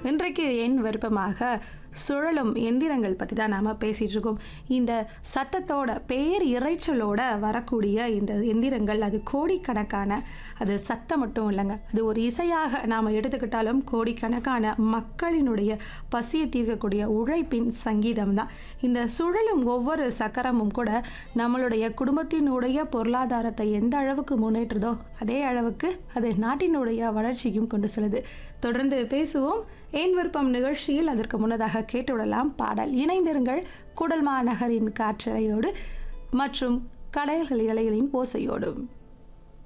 இன்றைக்கு என் விருப்பமாக சுழலும் எந்திரங்கள் பற்றி தான் நாம் பேசிகிட்டு இருக்கோம் இந்த சத்தத்தோட பேர் இறைச்சலோட வரக்கூடிய இந்த எந்திரங்கள் அது கோடிக்கணக்கான அது சத்தம் மட்டும் இல்லைங்க அது ஒரு இசையாக நாம் எடுத்துக்கிட்டாலும் கோடிக்கணக்கான மக்களினுடைய பசியை தீர்க்கக்கூடிய உழைப்பின் சங்கீதம் தான் இந்த சுழலும் ஒவ்வொரு சக்கரமும் கூட நம்மளுடைய குடும்பத்தினுடைய பொருளாதாரத்தை எந்த அளவுக்கு முன்னேற்றுதோ அதே அளவுக்கு அது நாட்டினுடைய வளர்ச்சியும் கொண்டு செல்லுது தொடர்ந்து பேசுவோம் ஏன் விருப்பம் நிகழ்ச்சியில் அதற்கு முன்னதாக கேட்டுவிடலாம் பாடல் இணைந்திருங்கள் குடல்மா நகரின் காற்றலையோடு மற்றும் கடல்கள் இலைகளின் ஓசையோடும்